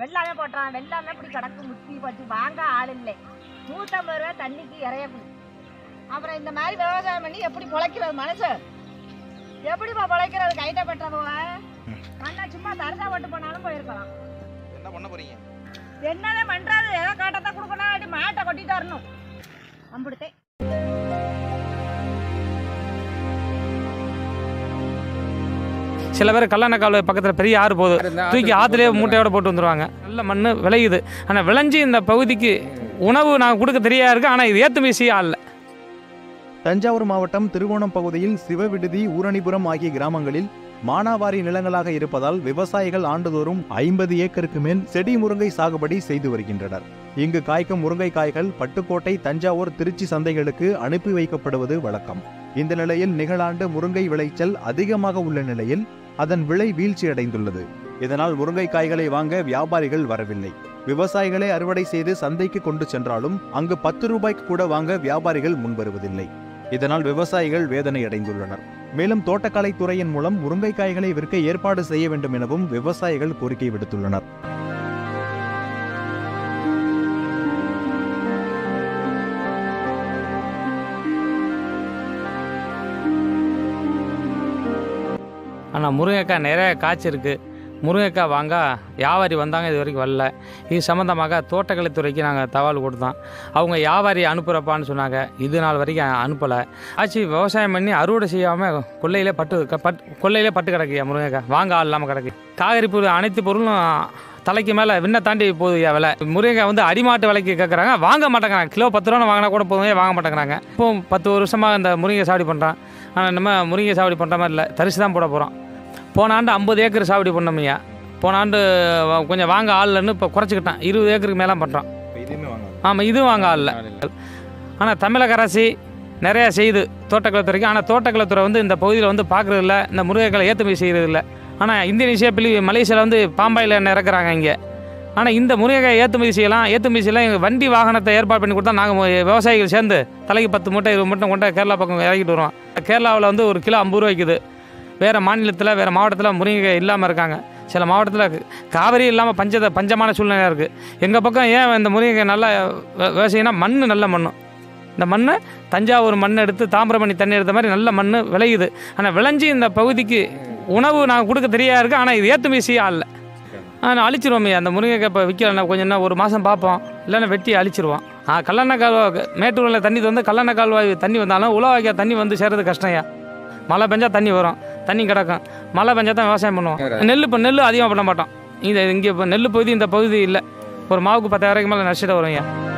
வெள்ளாமே போட்டுறான் வெள்ளாமே இப்படி கிடக்கு முத்தி பட்டு வாங்க ஆள் இல்லை நூற்றம்பது ரூபா தண்ணிக்கு இறையக்கூடும் அப்புறம் இந்த மாதிரி விவசாயம் பண்ணி எப்படி பொழைக்கிறது மனுஷன் எப்படிப்பா பொழைக்கிறது கைட்ட பெற்றவங்க மண்ணா சும்மா தரிசா போட்டு போனாலும் போயிருக்கலாம் என்ன பண்ண போறீங்க என்னதான் பண்றது ஏதோ காட்டத்தான் கொடுக்கணும் அப்படி மாட்டை கொட்டிட்டு வரணும் அம்பிடுத்தே சில பேர் கல்லணை கால்வாய் பக்கத்தில் பெரிய ஆறு போகுது தூக்கி ஆற்றுலேயே மூட்டையோட போட்டு வந்துருவாங்க நல்ல மண் விளையுது ஆனால் விளைஞ்சி இந்த பகுதிக்கு உணவு நான் கொடுக்க தெரியா இருக்கு ஆனால் இது ஏற்று மீசியா இல்லை தஞ்சாவூர் மாவட்டம் திருவோணம் பகுதியில் சிவவிடுதி ஊரணிபுரம் ஆகிய கிராமங்களில் மானாவாரி நிலங்களாக இருப்பதால் விவசாயிகள் ஆண்டுதோறும் ஐம்பது ஏக்கருக்கு மேல் செடி முருங்கை சாகுபடி செய்து வருகின்றனர் இங்கு காய்க்கும் முருங்கை காய்கள் பட்டுக்கோட்டை தஞ்சாவூர் திருச்சி சந்தைகளுக்கு அனுப்பி வைக்கப்படுவது வழக்கம் இந்த நிலையில் நிகழாண்டு முருங்கை விளைச்சல் அதிகமாக உள்ள நிலையில் அதன் விலை வீழ்ச்சியடைந்துள்ளது இதனால் முருங்கை காய்களை வாங்க வியாபாரிகள் வரவில்லை விவசாயிகளே அறுவடை செய்து சந்தைக்கு கொண்டு சென்றாலும் அங்கு பத்து ரூபாய்க்கு கூட வாங்க வியாபாரிகள் முன்வருவதில்லை இதனால் விவசாயிகள் வேதனை அடைந்துள்ளனர் மேலும் தோட்டக்கலை துறையின் மூலம் முருங்கைக்காய்களை விற்க ஏற்பாடு செய்ய வேண்டும் எனவும் விவசாயிகள் கோரிக்கை விடுத்துள்ளனர் ஆனால் முருங்கைக்காய் நிறைய காய்ச்சிருக்கு முருங்கைக்காய் வாங்க வியாபாரி வந்தாங்க இது வரைக்கும் வரல இது சம்மந்தமாக தோட்டக்கலைத்துறைக்கு நாங்கள் தகவல் கொடுத்தோம் அவங்க வியாபாரி அனுப்புகிறப்பான்னு சொன்னாங்க இது நாள் வரைக்கும் அனுப்பலை ஆச்சு விவசாயம் பண்ணி அறுவடை செய்யாமல் கொள்ளையிலே பட்டு க- பட் கொள்ளையிலே பட்டு கிடக்குயா முருங்கைக்காய் வாங்க ஆள் இல்லாமல் கிடக்கு காய்கறி அனைத்து பொருளும் தலைக்கு மேலே விண்ண தாண்டி போகுதுயா விலை முருங்கைக்காய் வந்து அடிமாட்டு விலைக்கு கேட்குறாங்க வாங்க மாட்டேங்கிறாங்க கிலோ பத்து ரூபா வாங்கினா கூட போதுமே வாங்க மாட்டேங்கிறாங்க இப்போ பத்து வருஷமாக இந்த முருங்கை சாவடி பண்ணுறான் ஆனால் நம்ம முருங்கை சாவடி பண்ணுற மாதிரி இல்லை தரிசு தான் போட போகிறோம் போன ஆண்டு ஐம்பது ஏக்கர் சாவடி பண்ணோம்யா போன ஆண்டு வ- கொஞ்சம் வாங்க ஆள் இல்லைன்னு இப்போ குறைச்சிக்கிட்டான் இருபது ஏக்கருக்கு மேலே பண்ணுறோம் இதுவுமே வாங்க ஆமாம் இதுவும் வாங்க ஆள் இல்லை ஆனால் தமிழக அரசு நிறையா செய்யுது தோட்டக்கலைத்துறைக்கு ஆனால் தோட்டக்கலைத்துறை வந்து இந்த பகுதியில் வந்து பார்க்குறது இல்லை இந்த முருங்கைகளை ஏற்றுமதி செய்கிறது இல்லை ஆனால் இந்தோனேஷியா பிலி மலேசியாவில் வந்து பாம்பாயில் எண்ணெய் இறக்குறாங்க இங்கே ஆனால் இந்த முருங்கைக்காய் ஏற்றுமதி செய்யலாம் ஏற்றுமதி செய்யலாம் எங்கள் வண்டி வாகனத்தை ஏற்பாடு பண்ணி கொடுத்தா நாங்கள் விவசாயிகள் சேர்ந்து தலைக்கு பத்து மூட்டை இருபது மூட்டை கொண்டு கேரளா பக்கம் இறக்கிட்டு வருவோம் கேரளாவில் வந்து ஒரு கிலோ ஐம்பது ரூபா விற்குது வேறு மாநிலத்தில் வேறு மாவட்டத்தில் முருங்கைக்காய் இல்லாமல் இருக்காங்க சில மாவட்டத்தில் காவிரி இல்லாமல் பஞ்சத பஞ்சமான சூழ்நிலையாக இருக்குது எங்கள் பக்கம் ஏன் இந்த முருங்கைக்காய் நல்லா வி- விவசாயம்னா மண் நல்ல மண் இந்த மண் தஞ்சாவூர் மண் எடுத்து தாமிரபரணி தண்ணி எடுத்த மாதிரி நல்ல மண் விளையுது ஆனால் விளைஞ்சி இந்த பகுதிக்கு உணவு நாங்கள் கொடுக்க தெரியா இருக்கு ஆனால் இது ஏற்று மீசியாக இல்லை ஆனால் அழிச்சிருவோம் அந்த முருங்கைக்காய் இப்போ விற்கலன்னா கொஞ்சம் என்ன ஒரு மாதம் பார்ப்போம் இல்லைன்னா வெட்டி அழிச்சிருவோம் ஆ கல்லணை கால்வாய் மேட்டூரில் தண்ணி வந்து கல்லணை கால்வாய் தண்ணி வந்தாலும் உலவாக்கியா தண்ணி வந்து சேர்றது கஷ்டம்யா மழை பெஞ்சா தண்ணி வரும் தண்ணி கிடக்கும் மழை பெஞ்சா தான் விவசாயம் பண்ணுவோம் நெல் இப்போ நெல் அதிகமாக பண்ண மாட்டோம் இந்த இங்கே இப்போ நெல் பகுதி இந்த பகுதி இல்லை ஒரு மாவுக்கு பத்தாயிரம் மேலே நஷ்டம் வரும் ஐயா